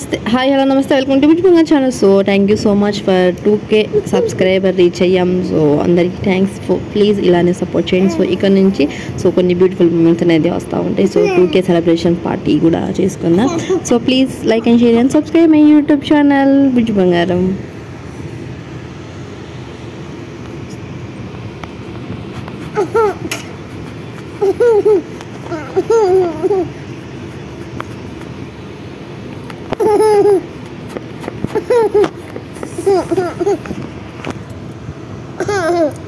నమస్తే hi hello నమస్తే welcome to బిట్బంగా channel so thank you so much for two K subscriber reach అయ్యాం so అందరికీ thanks for please ఇలానే support చేయండి సో ఇక్కడ నుంచి సో కొన్ని బ్యూటిఫుల్ మూమెంట్స్ అనేది వస్తూ ఉంటాయి so two K celebration party కూడా చేసుకుందాం so please like and share and subscribe my YouTube channel బిడ్జు బంగారం Mm-hmm.